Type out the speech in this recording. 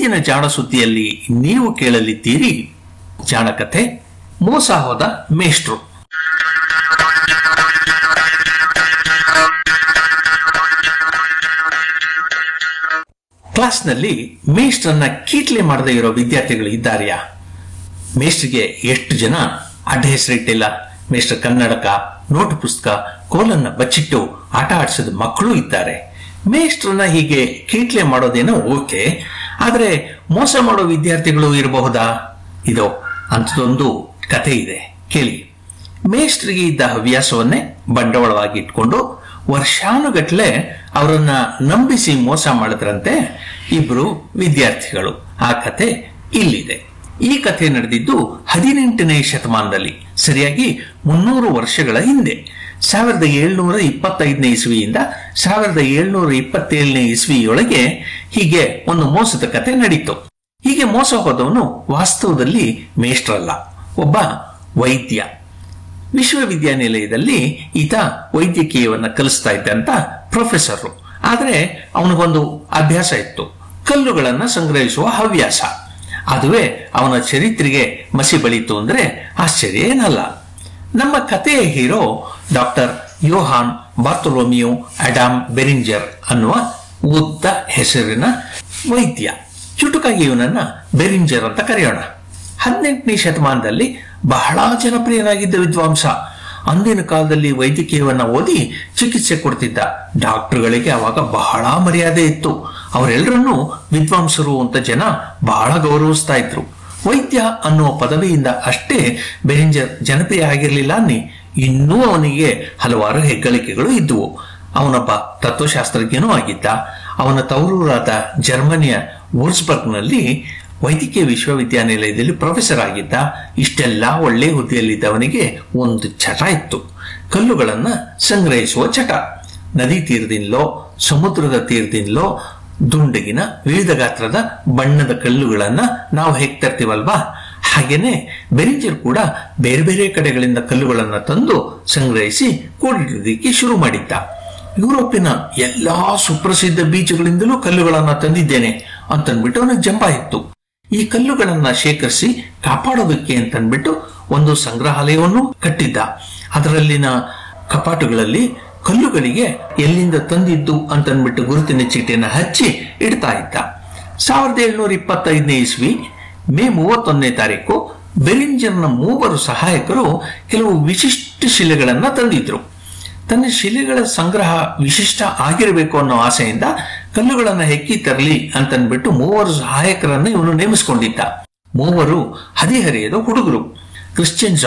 ಇಂದಿನ ಜಾಣ ಸುದ್ದಿಯಲ್ಲಿ ನೀವು ಕೇಳಲಿದ್ದೀರಿ ಜಾಣಕಥೆ ಮೋಸ ಹೋದ ಮೇಷ್ಟ್ರು ಕ್ಲಾಸ್ನಲ್ಲಿ ಮೇಷ್ಟ್ರನ್ನ ಕೀಟ್ಲೆ ಮಾಡದೇ ಇರೋ ವಿದ್ಯಾರ್ಥಿಗಳು ಇದ್ದಾರೆಯಾ ಮೇಷ್ಟ್ರಿಗೆ ಎಷ್ಟು ಜನ ಅಡ್ಡ ಹೆಸರಿಟ್ಟಿಲ್ಲ ಮೇಷ್ಟ್ರ ಕನ್ನಡಕ ನೋಟು ಪುಸ್ತಕ ಕೋಲನ್ನ ಬಚ್ಚಿಟ್ಟು ಆಟ ಆಡಿಸಿದ ಮಕ್ಕಳು ಇದ್ದಾರೆ ಮೇಷ್ಟ್ರನ್ನ ಹೀಗೆ ಕೀಟ್ಲೆ ಮಾಡೋದೇನೋ ಓಕೆ ಆದ್ರೆ ಮೋಸ ಮಾಡೋ ವಿದ್ಯಾರ್ಥಿಗಳು ಇರಬಹುದಾ ಇದೋ ಅಂಥದೊಂದು ಕಥೆ ಇದೆ ಕೇಳಿ ಮೇಷ್ಟ್ರಿಗೆ ಇದ್ದ ಹವ್ಯಾಸವನ್ನೇ ಬಂಡವಾಳವಾಗಿ ಇಟ್ಕೊಂಡು ವರ್ಷಾನುಗಟ್ಲೆ ಅವರನ್ನ ನಂಬಿಸಿ ಮೋಸ ಮಾಡಿದ್ರಂತೆ ಇಬ್ರು ವಿದ್ಯಾರ್ಥಿಗಳು ಆ ಕಥೆ ಇಲ್ಲಿದೆ ಈ ಕಥೆ ನಡೆದಿದ್ದು ಹದಿನೆಂಟನೇ ಶತಮಾನದಲ್ಲಿ ಸರಿಯಾಗಿ ಮುನ್ನೂರು ವರ್ಷಗಳ ಹಿಂದೆ ಸಾವಿರದ ಏಳ್ನೂರ ಇಪ್ಪತ್ತೈದನೇ ಇಸ್ವಿಯಿಂದ ಸಾವಿರದ ಏಳ್ನೂರ ಇಪ್ಪತ್ತೇಳನೇ ಇಸ್ವಿಯೊಳಗೆ ಹೀಗೆ ಒಂದು ಮೋಸದ ಕತೆ ನಡೀತು ಹೀಗೆ ಮೋಸ ಹೋದವನು ವಾಸ್ತವದಲ್ಲಿ ಮೇಷ್ಟ್ರಲ್ಲ ಒಬ್ಬ ವೈದ್ಯ ವಿಶ್ವವಿದ್ಯಾನಿಲಯದಲ್ಲಿ ಈತ ವೈದ್ಯಕೀಯವನ್ನ ಕಲಿಸ್ತಾ ಇದ್ದಂತ ಪ್ರೊಫೆಸರ್ ಆದ್ರೆ ಅವನಿಗೊಂದು ಅಭ್ಯಾಸ ಇತ್ತು ಕಲ್ಲುಗಳನ್ನ ಸಂಗ್ರಹಿಸುವ ಹವ್ಯಾಸ ಅದುವೇ ಅವನ ಚರಿತ್ರೆಗೆ ಮಸಿ ಬಳಿತು ಅಂದ್ರೆ ಆಶ್ಚರ್ಯ ಏನಲ್ಲ ನಮ್ಮ ಕಥೆಯ hero doctor Johann Bartholomew Adam Beringer ಅನ್ನುವ ಉದ್ದ ಹೆಸರಿನ ವೈದ್ಯ ಚುಟುಕಾಗಿ ಇವನನ್ನ ಬೆರಿಂಜರ್ ಅಂತ ಕರೆಯೋಣ ಹದಿನೆಂಟನೇ ಶತಮಾನದಲ್ಲಿ ಬಹಳ ಜನಪ್ರಿಯನಾಗಿದ್ದ ವಿದ್ವಾಂಸ ಅಂದಿನ ಕಾಲದಲ್ಲಿ ವೈದ್ಯಕೀಯವನ್ನ ಓದಿ ಚಿಕಿತ್ಸೆ ಕೊಡ್ತಿದ್ದ ಡಾಕ್ಟರ್ಗಳಿಗೆ ಅವಾಗ ಬಹಳ ಮರ್ಯಾದೆ ಇತ್ತು ಅವರೆಲ್ಲರನ್ನೂ ವಿದ್ವಾಂಸರು ಅಂತ ಜನ ಬಹಳ ಗೌರವಿಸ್ತಾ ಇದ್ರು ವೈದ್ಯ ಅನ್ನುವ ಪದವಿಯಿಂದ ಅಷ್ಟೇ ಬೆರಿಂಜರ್ ಜನಪ್ರಿಯ ಆಗಿರಲಿಲ್ಲ ಅನ್ನಿ ಇನ್ನೂ ಅವನಿಗೆ ಹಲವಾರು ಹೆಗ್ಗಳಿಕೆಗಳು ಇದ್ದುವು ಅವನೊಬ್ಬ ತತ್ವಶಾಸ್ತ್ರಜ್ಞನೂ ಆಗಿದ್ದ ಅವನ ತವರೂರಾದ ಜರ್ಮನಿಯ ವೋರ್ಸ್ಬರ್ಗ್ನಲ್ಲಿ ವೈದ್ಯಕೀಯ ವಿಶ್ವವಿದ್ಯಾನಿಲಯದಲ್ಲಿ ಪ್ರೊಫೆಸರ್ ಆಗಿದ್ದ ಇಷ್ಟೆಲ್ಲ ಒಳ್ಳೆ ಹುದ್ದೆಯಲ್ಲಿದ್ದವನಿಗೆ ಒಂದು ಚಟ ಇತ್ತು ಕಲ್ಲುಗಳನ್ನ ಸಂಗ್ರಹಿಸುವ ಚಟ ನದಿ ತೀರದಿಂದಲೋ ಸಮುದ್ರದ ತೀರದಿಂದಲೋ ದುಂಡಗಿನ ವಿವಿಧ ಗಾತ್ರದ ಬಣ್ಣದ ಕಲ್ಲುಗಳನ್ನ ನಾವು ಹೇಗ್ ತರ್ತೀವಲ್ವಾ ಹಾಗೇನೆ ಬೆರಿಂಜರ್ ಕೂಡ ಬೇರೆ ಬೇರೆ ಕಡೆಗಳಿಂದ ಕಲ್ಲುಗಳನ್ನ ತಂದು ಸಂಗ್ರಹಿಸಿ ಕೂಡಿಡೋದಕ್ಕೆ ಶುರು ಮಾಡಿದ್ದ ಯುರೋಪಿನ ಎಲ್ಲಾ ಸುಪ್ರಸಿದ್ಧ ಬೀಚಗಳಿಂದಲೂ ಕಲ್ಲುಗಳನ್ನ ತಂದಿದ್ದೇನೆ ಅಂತನ್ಬಿಟ್ಟು ಅವನಿಗೆ ಜಂಬ ಇತ್ತು ಈ ಕಲ್ಲುಗಳನ್ನ ಶೇಖರಿಸಿ ಕಾಪಾಡೋದಕ್ಕೆ ಅಂತನ್ಬಿಟ್ಟು ಒಂದು ಸಂಗ್ರಹಾಲಯವನ್ನು ಕಟ್ಟಿದ್ದ ಅದರಲ್ಲಿನ ಕಪಾಟುಗಳಲ್ಲಿ ಕಲ್ಲುಗಳಿಗೆ ಎಲ್ಲಿಂದ ತಂದಿದ್ದು ಅಂತನ್ಬಿಟ್ಟು ಗುರುತಿನ ಚೀಟಿಯನ್ನು ಹಚ್ಚಿ ಇಡ್ತಾ ಇದ್ದ ಸಾವಿರದ ಏಳ್ನೂರ ಇಪ್ಪತ್ತೈದನೇ ಇಸ್ವಿ ಮೇ ಮೂವತ್ತೊಂದನೇ ತಾರೀಕು ಬೆರಿಂಜರ್ನ ಮೂವರು ಸಹಾಯಕರು ಕೆಲವು ವಿಶಿಷ್ಟ ಶಿಲೆಗಳನ್ನ ತಂದಿದ್ರು ತನ್ನ ಶಿಲೆಗಳ ಸಂಗ್ರಹ ವಿಶಿಷ್ಟ ಆಗಿರಬೇಕು ಅನ್ನೋ ಆಸೆಯಿಂದ ಕಲ್ಲುಗಳನ್ನ ಹೆಕ್ಕಿ ತರಲಿ ಅಂತನ್ಬಿಟ್ಟು ಮೂವರು ಸಹಾಯಕರನ್ನು ಇವನು ನೇಮಿಸಿಕೊಂಡಿದ್ದ ಮೂವರು ಹದಿಹರೆಯದ ಹುಡುಗರು ಕ್ರಿಶ್ಚಿಯನ್